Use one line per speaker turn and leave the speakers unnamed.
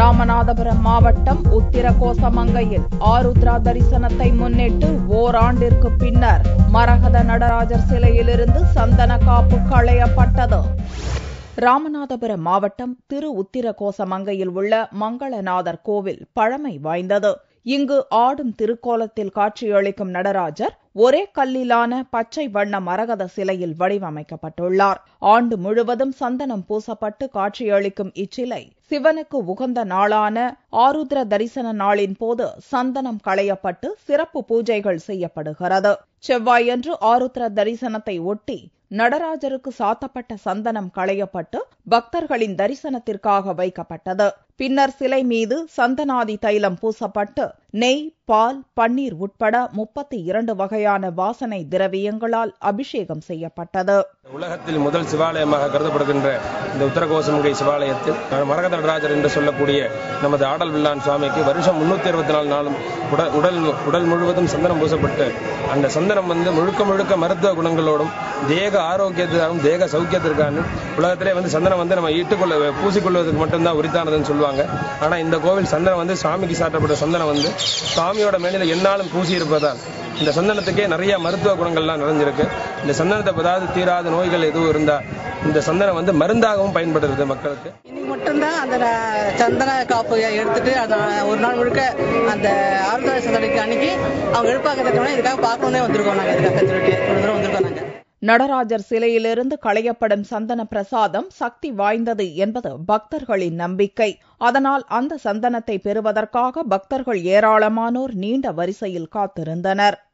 ராமநாதபுரம் மாவட்டம் உத்திரகோசமங்கையில் ஆருத்ரா தரிசனத்தை முன்னிட்டு ஓராண்டிற்கு பின்னர் மரகத நடராஜர் சிலையிலிருந்து சந்தன காப்பு களையப்பட்டது ராமநாதபுரம் மாவட்டம் திரு உத்திரகோசமங்கையில் உள்ள மங்களநாதர் கோவில் பழமை வாய்ந்தது இங்கு ஆடும் திருக்கோலத்தில் காட்சியளிக்கும் நடராஜர் ஒரே கல்லிலான பச்சை வண்ண மரகத சிலையில் வடிவமைக்கப்பட்டுள்ளார் ஆண்டு முழுவதும் சந்தனம் பூசப்பட்டு காட்சியளிக்கும் இச்சிலை சிவனுக்கு உகந்த நாளான ஆருத்ர தரிசன நாளின் போது சந்தனம் களையப்பட்டு சிறப்பு பூஜைகள் செய்யப்படுகிறது செவ்வாயன்று ஆருத்ர தரிசனத்தை ஒட்டி நடராஜருக்கு சாத்தப்பட்ட சந்தனம் களையப்பட்டு பக்தர்களின் தரிசனத்திற்காக வைக்கப்பட்டது பின்னர் சிலை மீது சந்தனாதி தைலம் பூசப்பட்டு நெய் பால் பன்னீர் உட்பட முப்பத்தி இரண்டு வகையான வாசனை திரவியங்களால் அபிஷேகம் செய்யப்பட்டது
உலகத்தில் முதல் சிவாலயமாக கருதப்படுகின்ற இந்த உத்தரகோசமுகை சிவாலயத்தில் மரகத நடராஜர் என்று சொல்லக்கூடிய நமது ஆடல் வில்லான் சுவாமிக்கு வருஷம் முன்னூத்தி அறுபத்தி நாலு நாளும் உடல் உடல் உடல் முழுவதும் சந்தனம் பூசப்பட்டு அந்த சந்தனம் வந்து முழுக்க முழுக்க மருத்துவ குணங்களோடும் தேக ஆரோக்கியத்திற்காகவும் தேக சௌக்கியத்திற்கான உலகத்திலே வந்து சந்தனம் வந்து நம்ம ஈட்டுக்கொள்ள பூசிக்கொள்வதற்கு மட்டும்தான் உரித்தானதுன்னு சொல்லுவாங்க ஆனா இந்த கோவில் சந்தனம் வந்து சாமிக்கு சாட்டப்பட்ட சந்தனம் வந்து சாமியோட மேனில என்னாலும் பூசி இருப்பதால் இந்த சந்தனத்துக்கே நிறைய மருத்துவ குணங்கள்லாம் நிறைஞ்சிருக்கு இந்த சந்தனத்தை அதாவது தீராத நோய்கள் எதுவும் இருந்தா இந்த சந்தனம் வந்து மருந்தாகவும் பயன்படுறது மக்களுக்கு
இன்னைக்கு மட்டும்தான் அந்த ந- சந்தன காப்பு எடுத்துட்டு அந்த ஒரு நாள் முழுக்க அந்த ஆறுதல் சந்தனைக்கு அன்னைக்கு அவங்க எடுப்பாங்க தட்டோம்னா இதுக்காக பார்க்கணுன்னே வந்திருக்கோம் நாங்க இதுக்காக சொல்லிட்டு ஒரு தடவை வந்திருக்கோம் நாங்க
நடராஜர் சிலையிலிருந்து களையப்படும் சந்தன பிரசாதம் சக்தி வாய்ந்தது என்பது பக்தர்களின் நம்பிக்கை அதனால் அந்த சந்தனத்தை பெறுவதற்காக பக்தர்கள் ஏராளமானோர் நீண்ட வரிசையில் காத்திருந்தனர்